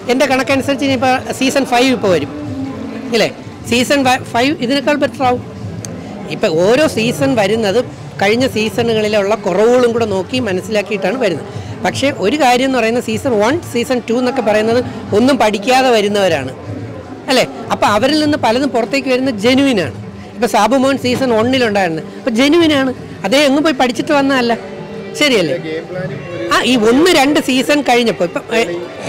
എൻ്റെ കണക്കനുസരിച്ച് ഇനിയിപ്പോൾ സീസൺ ഫൈവ് ഇപ്പോൾ വരും ഇല്ലേ സീസൺ ഫൈവ് ഇതിനേക്കാൾ ബെറ്റർ ആവും ഇപ്പം ഓരോ സീസൺ വരുന്നത് കഴിഞ്ഞ സീസണുകളിലുള്ള കുറവുകളും കൂടെ നോക്കി മനസ്സിലാക്കിയിട്ടാണ് വരുന്നത് പക്ഷേ ഒരു കാര്യം എന്ന് പറയുന്നത് സീസൺ വൺ സീസൺ ടു എന്നൊക്കെ പറയുന്നത് ഒന്നും പഠിക്കാതെ വരുന്നവരാണ് അല്ലേ അപ്പോൾ അവരിൽ നിന്ന് പലതും പുറത്തേക്ക് വരുന്നത് ജെനുവിനാണ് ഇപ്പോൾ സാബുമോൻ സീസൺ ഒന്നിലുണ്ടായിരുന്നു അപ്പോൾ ജെനുവിനാണ് അതേ എങ്ങും പോയി പഠിച്ചിട്ട് വന്നതല്ല ശരിയല്ലേ ആ ഈ ഒന്ന് രണ്ട് സീസൺ കഴിഞ്ഞപ്പോൾ ഇപ്പം ഏ,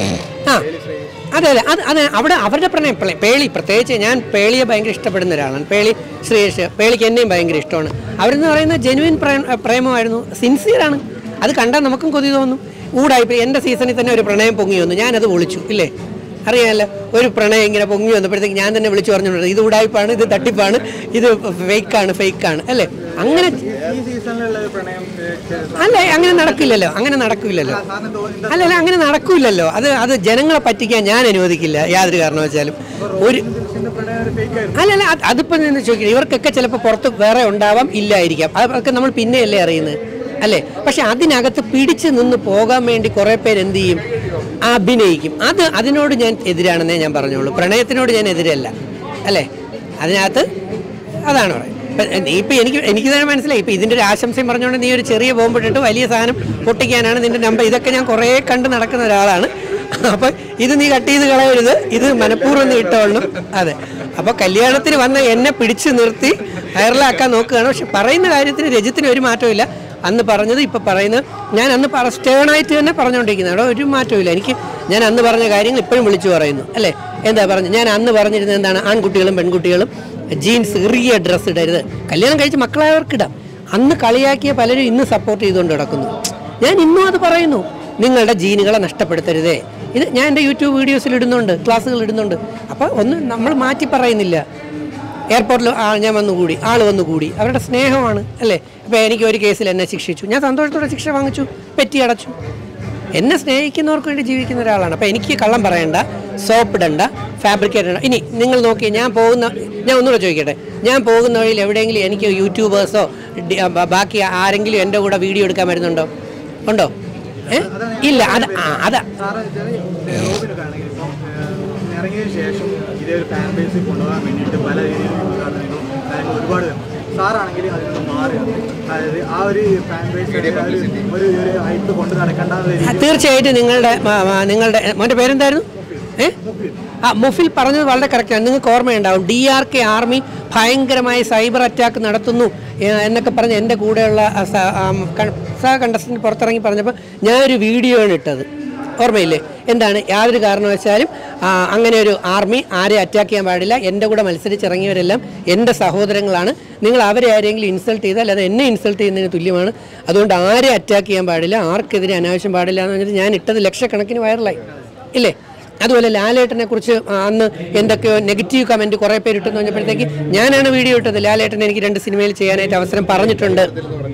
ആ അതെ അതെ അത് അത് അവിടെ അവരുടെ പ്രണയം പ്രണയം പേളി പ്രത്യേകിച്ച് ഞാൻ പേളിയെ ഭയങ്കര ഇഷ്ടപ്പെടുന്ന ഒരാളാണ് പേളി ശ്രീയേഷ് പേളിക്ക് എന്നെയും ഭയങ്കര ഇഷ്ടമാണ് അവരെന്ന് പറയുന്നത് ജെനുവിൻ പ്രേമമായിരുന്നു സിൻസിയറാണ് അത് കണ്ടാൽ നമുക്കും കൊതി തോന്നും ഊടായിപ്പോൾ എൻ്റെ സീസണിൽ തന്നെ ഒരു പ്രണയം പൊങ്ങി വന്നു ഞാനത് ഒളിച്ചു ഇല്ലേ അറിയാമല്ലോ ഒരു പ്രണയം ഇങ്ങനെ പൊങ്ങി വന്നപ്പോഴത്തേക്ക് ഞാൻ തന്നെ വിളിച്ചു പറഞ്ഞിട്ടുണ്ട് ഇത് ഉടായ്പാണ് ഇത് തട്ടിപ്പാണ് ഇത് ഫേക്കാണ് ഫേക്കാണ് അല്ലേ അങ്ങനെ ഈ സീസണിലുള്ള ഒരു പ്രണയം ഏഹ്, ചെ- അല്ല അങ്ങനെ നടക്കില്ലല്ലോ അങ്ങനെ നടക്കില്ലല്ലോ സാറിന് തോന്നുന്നു അല്ല അല്ല അങ്ങനെ നടക്കില്ലല്ലോ അത് അത് ജനങ്ങളെ പറ്റിക്കാൻ ഞാൻ അനുവദിക്കില്ല യാതൊരു കാരണവശാലും ഒരു ഇതിന്റെ പ്രണയം ഒരു ഫേക്ക് ആയിരുന്നു അല്ല അല്ല അത് അതിപ്പോൾ നിന്ന് ചോദിക്കുക ഇവർക്കൊക്കെ ചിലപ്പോൾ പുറത്ത് വേറെ ഉണ്ടാവാം ഇല്ലായിരിക്കാം അതൊക്കെ നമ്മൾ പിന്നെയല്ലേ അറിയുന്നത് അല്ലേ പക്ഷെ അതിനകത്ത് പിടിച്ചു നിന്ന് പോകാൻ വേണ്ടി കുറേ പേര് എന്ത് ചെയ്യും അഭിനയിക്കും അത് അതിനോട് ഞാൻ എതിരാണെന്നേ ഞാൻ പറഞ്ഞോളൂ പ്രണയത്തിനോട് ഞാൻ എതിരല്ല അല്ലേ അതിനകത്ത് അതാണ് പറയുന്നത് ഇപ്പം നീ ഇപ്പം എനിക്ക് എനിക്ക് തന്നെ മനസ്സിലായി ഇപ്പം ഇതിൻ്റെ ഒരു ആശംസയും പറഞ്ഞുകൊണ്ട് നീ ഒരു ചെറിയ ബോംബിട്ടിട്ട് വലിയ സാധനം പൊട്ടിക്കാനാണ് നിൻ്റെ നമ്പർ ഇതൊക്കെ ഞാൻ കുറേ കണ്ട് നടക്കുന്ന ഒരാളാണ് അപ്പം ഇത് നീ കട്ട് ചെയ്ത് കളയരുത് ഇത് മനഃപൂർവ്വം നീ ഇട്ടോളണം അതെ അപ്പോൾ കല്യാണത്തിന് വന്ന എന്നെ പിടിച്ചു നിർത്തി വൈറലാക്കാൻ നോക്കുകയാണ് പക്ഷെ പറയുന്ന കാര്യത്തിന് രജത്തിന് ഒരു മാറ്റമില്ല അന്ന് പറഞ്ഞത് ഇപ്പം പറയുന്നത് ഞാൻ അന്ന് പറ സ്റ്റേണായിട്ട് തന്നെ പറഞ്ഞുകൊണ്ടിരിക്കുന്നത് അവിടെ ഒരു മാറ്റമില്ല എനിക്ക് ഞാൻ അന്ന് പറഞ്ഞ കാര്യങ്ങൾ ഇപ്പോഴും വിളിച്ചു പറയുന്നു അല്ലേ എന്താ പറഞ്ഞു ഞാൻ അന്ന് പറഞ്ഞിരുന്നത് എന്താണ് ആൺകുട്ടികളും പെൺകുട്ടികളും ജീൻസ് ഇറിയ ഡ്രസ്സ് ഇടരുത് കല്യാണം കഴിച്ച് മക്കളായവർക്കിടാം അന്ന് കളിയാക്കിയ പലരും ഇന്ന് സപ്പോർട്ട് ചെയ്തുകൊണ്ട് കിടക്കുന്നു ഞാൻ ഇന്നും അത് പറയുന്നു നിങ്ങളുടെ ജീനുകളെ നഷ്ടപ്പെടുത്തരുതേ ഇത് ഞാൻ എൻ്റെ യൂട്യൂബ് വീഡിയോസിൽ ഇടുന്നുണ്ട് ക്ലാസ്സുകൾ ഇടുന്നുണ്ട് അപ്പോൾ ഒന്ന് നമ്മൾ മാറ്റി പറയുന്നില്ല എയർപോർട്ടിൽ ആ ഞാൻ വന്നുകൂടി ആൾ വന്നുകൂടി അവരുടെ സ്നേഹമാണ് അല്ലേ അപ്പോൾ എനിക്ക് ഒരു കേസിൽ എന്നെ ശിക്ഷിച്ചു ഞാൻ സന്തോഷത്തോടെ ശിക്ഷ വാങ്ങിച്ചു പെറ്റി അടച്ചു എന്നെ സ്നേഹിക്കുന്നവർക്ക് വേണ്ടി ജീവിക്കുന്ന ഒരാളാണ് അപ്പോൾ എനിക്ക് കള്ളം പറയണ്ട സോപ്പ് ഇടണ്ട ഫാബ്രിക്കേറ്റ് ഇടണ്ട ഇനി നിങ്ങൾ നോക്കി ഞാൻ പോകുന്ന ഞാൻ ഒന്നുകൂടെ ചോദിക്കട്ടെ ഞാൻ പോകുന്ന വഴിയിൽ എവിടെയെങ്കിലും എനിക്ക് യൂട്യൂബേഴ്സോ ഡി- ബ- ബാക്കി ആരെങ്കിലും എൻ്റെ കൂടെ വീഡിയോ എടുക്കാൻ വരുന്നുണ്ടോ ഉണ്ടോ ഏ ഇല്ല അത് ആ അതാ സാറ് റോബിനൊക്കെ ആണെങ്കിൽ ഇപ്പം ഏഹ്, ഇറങ്ങിയതിന് ശേഷം ഇതേ ഒരു ഫാൻ ബേസിൽ കൊണ്ടുപോകാൻ വേണ്ടിയിട്ട് പല രീതിയിലുള്ള ഉദ്ഘാടനങ്ങളും കാര്യങ്ങളും ഒരുപാട് വരും. സാറാണെങ്കിൽ അതിൽ നിന്ന് മാറി അതായത് ആ ഒരു ഫാൻ ബേസ് ഒരു ഒരു ഹൈപ്പ് കൊണ്ട് നടക്കേണ്ട ഒരു ആ, തീർച്ചയായിട്ടും നിങ്ങളുടെ മ- മ- നിങ്ങളുടെ മോൻ്റെ പേരെന്തായിരുന്നു ഏ ആ മുഫിൽ പറഞ്ഞത് വളരെ കറക്റ്റാണ് നിങ്ങൾക്ക് ഓർമ്മയുണ്ടാവും ഡി ആർ കെ ആർമി ഭയങ്കരമായ സൈബർ അറ്റാക്ക് നടത്തുന്നു ഏ, എന്നൊക്കെ പറഞ്ഞ് എൻ്റെ കൂടെയുള്ള ആ സ- ആ, ക- സഹ കണ്ടസ്റ്റൻ്റ് പുറത്തിറങ്ങി പറഞ്ഞപ്പോൾ ഞാനൊരു വീഡിയോ ആണ് ഇട്ടത് ഓർമ്മയില്ലേ എന്താണ് യാതൊരു കാരണവശാലും ആ, അങ്ങനെ ഒരു ആർമി ആരെ അറ്റാക്ക് ചെയ്യാൻ പാടില്ല എൻ്റെ കൂടെ മത്സരിച്ചിറങ്ങിയവരെല്ലാം എൻ്റെ സഹോദരങ്ങളാണ് നിങ്ങൾ അവരെ ആരെങ്കിലും ഇൻസൾട്ട് ചെയ്താൽ അത് എന്നെ ഇൻസൾട്ട് ചെയ്യുന്നതിന് തുല്യമാണ് അതുകൊണ്ട് ആരെ അറ്റാക്ക് ചെയ്യാൻ പാടില്ല ആർക്കെതിരെ അനാവശ്യം പാടില്ല എന്ന് പറഞ്ഞിട്ട് ഞാൻ ഇട്ടത് ലക്ഷക്കണക്കിന് വൈറലായി ഇല്ലേ അതുപോലെ ലാലേട്ടനെ കുറിച്ച് അന്ന് എന്തൊക്കെയോ നെഗറ്റീവ് കമൻറ്റ് കുറേ പേര് ഇട്ടെന്ന് പറഞ്ഞപ്പോഴത്തേക്ക് ഞാനാണ് വീഡിയോ ഇട്ടത് ലാലേട്ടൻ എനിക്ക് രണ്ട് സിനിമയിൽ ചെയ്യാനായിട്ട് അവസരം പറഞ്ഞിട്ടുണ്ട്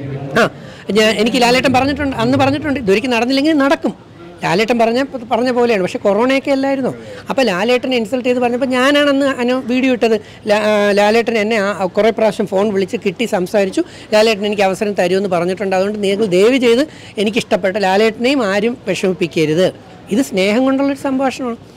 ആ ഞാൻ എനിക്ക് ലാലേട്ടൻ പറഞ്ഞിട്ടുണ്ട് അന്ന് പറഞ്ഞിട്ടുണ്ട് ഇതൊരിക്കലും നടന്നില്ലെങ്കിൽ നടക്കും ലാലേട്ടൻ പറഞ്ഞ പറഞ്ഞ പോലെയാണ് പക്ഷേ കൊറോണയൊക്കെ അല്ലായിരുന്നോ അപ്പോൾ ലാലേട്ടനെ ഇൻസൾട്ട് ചെയ്ത് പറഞ്ഞപ്പോൾ ഞാനാണ് അന്ന് അനു വീഡിയോ ഇട്ടത് ലാ- ആ, ലാലേട്ടൻ എന്നെ ആ കുറേ പ്രാവശ്യം ഫോൺ വിളിച്ച് കിട്ടി സംസാരിച്ചു ലാലേട്ടൻ എനിക്ക് അവസരം തരുമെന്ന് പറഞ്ഞിട്ടുണ്ട് അതുകൊണ്ട് നിങ്ങൾ ദയവ് ചെയ്ത് എനിക്കിഷ്ടപ്പെട്ട ലാലേട്ടനെയും ആരും വിഷമിപ്പിക്കരുത് ഇത് സ്നേഹം കൊണ്ടുള്ളൊരു സംഭാഷണമാണ്